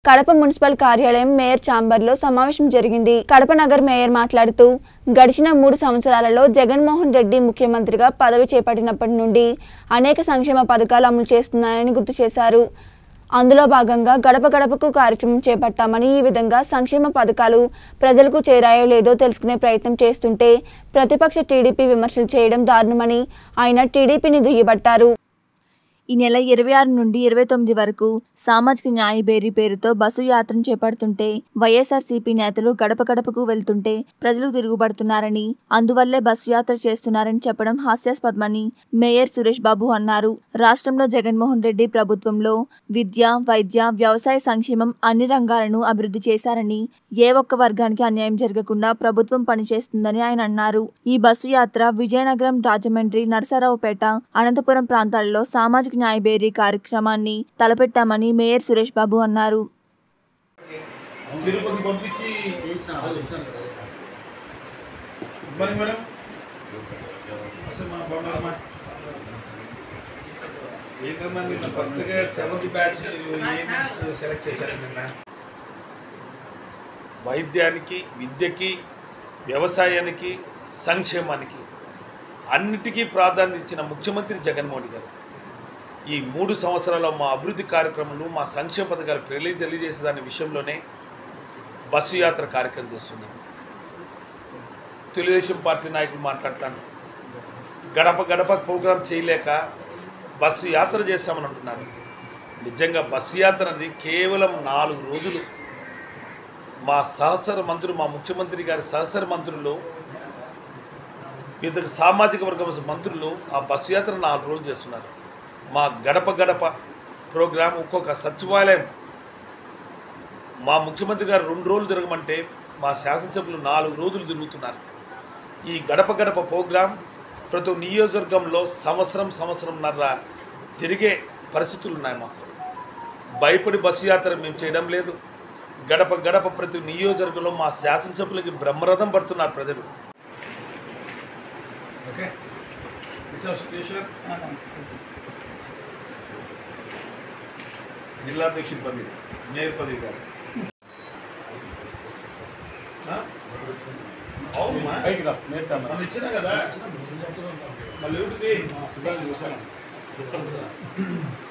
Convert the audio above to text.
Kadapa municipal కార్యాలయం mayor ఛాంబర్లో సమావేశం జరిగింది కడప నగర్ మేయర్ మాట్లాడుతూ గడిచిన మూడు సంవత్సరాలలో జగన్మోహన్ రెడ్డి ముఖ్యమంత్రిగా పదవి చేపట్టినప్పటి నుండి అనేక సంక్షేమ పథకాలు అమలు చేస్తున్నారని గుర్తు చేశారు అందులో భాగంగా గడప గడపకు కార్యక్రమం చేపట్టామని ఈ విధంగా సంక్షేమ పథకాలు ప్రజలకు చేరాయో లేదో తెలుసుకునే ప్రయత్నం చేస్తుంటే ప్రతిపక్ష టీడీపీ విమర్శలు చేయడం దారుణమని ఆయన టీడీపీని దుయ్యబట్టారు ఈ నెల ఇరవై ఆరు నుండి ఇరవై తొమ్మిది వరకు సామాజిక న్యాయ బేరీ పేరుతో బస్సు యాత్రను చేపడుతుంటే వైఎస్ఆర్సీపీ నేతలు గడప గడపకు వెళ్తుంటే ప్రజలు తిరుగుబడుతున్నారని అందువల్లే బస్సు యాత్ర చేస్తున్నారని చెప్పడం హాస్యాస్పదమని మేయర్ సురేష్ బాబు అన్నారు రాష్ట్రంలో జగన్మోహన్ రెడ్డి ప్రభుత్వంలో విద్య వైద్య వ్యవసాయ సంక్షేమం అన్ని రంగాలను అభివృద్ధి చేశారని ఏ ఒక్క వర్గానికి అన్యాయం జరగకుండా ప్రభుత్వం పనిచేస్తుందని ఆయన అన్నారు ఈ బస్సు యాత్ర విజయనగరం రాజమండ్రి నరసరావుపేట అనంతపురం ప్రాంతాల్లో సామాజిక న్యాయ బేరీ కార్యక్రమాన్ని తలపెట్టామని మేయర్ సురేష్ బాబు అన్నారు తిరుపతి పంపించి గుడ్ మార్నింగ్ మేడం అసలు మా బాగున్నారమ్మా ఏంటమ్మా నిన్న కొత్తగా సెవెంత్ బ్యాచ్ ఏఎన్ఎంస్ సెలెక్ట్ చేశారు నిన్న వైద్యానికి విద్యకి వ్యవసాయానికి సంక్షేమానికి అన్నిటికీ ప్రాధాన్యత ఇచ్చిన ముఖ్యమంత్రి జగన్మోహన్ గారు ఈ మూడు సంవత్సరాల మా అభివృద్ధి కార్యక్రమాలు మా సంక్షేమ పథకాలు తెలియ తెలియజేసే దాని విషయంలోనే బస్సు యాత్ర కార్యక్రమం చేస్తున్నాం తెలుగుదేశం పార్టీ నాయకులు మాట్లాడతాను గడప గడప ప్రోగ్రాం చేయలేక బస్సు యాత్ర చేస్తామని అంటున్నారు నిజంగా బస్సు యాత్ర అనేది కేవలం నాలుగు రోజులు మా సహసర మంత్రులు మా ముఖ్యమంత్రి గారి సహసర మంత్రులు ఇద్దరు సామాజిక వర్గం మంత్రులు ఆ బస్సు యాత్ర నాలుగు రోజులు చేస్తున్నారు మా గడప గడప ప్రోగ్రాం ఒక్కొక్క సచివాలయం మా ముఖ్యమంత్రి గారు రెండు రోజులు తిరగమంటే మా శాసనసభ్యులు నాలుగు రోజులు తిరుగుతున్నారు ఈ గడప గడప ప్రోగ్రాం ప్రతి నియోజకవర్గంలో సంవత్సరం సంవత్సరంన్నర తిరిగే పరిస్థితులు ఉన్నాయి మాకు భయపడి బస్సు యాత్ర మేము చేయడం లేదు గడప గడప ప్రతి నియోజకవర్గంలో మా శాసనసభ్యులకి బ్రహ్మరథం పడుతున్నారు ప్రజలు ఓకే జిల్లాధ్యక్షుడి పదవి మేయర్ పదవి గారు ఆ? అవునమ్మా బయటికి రా నేర్చాను మనం ఇచ్చినా కదా మళ్ళీ ఎవరికి చూసాను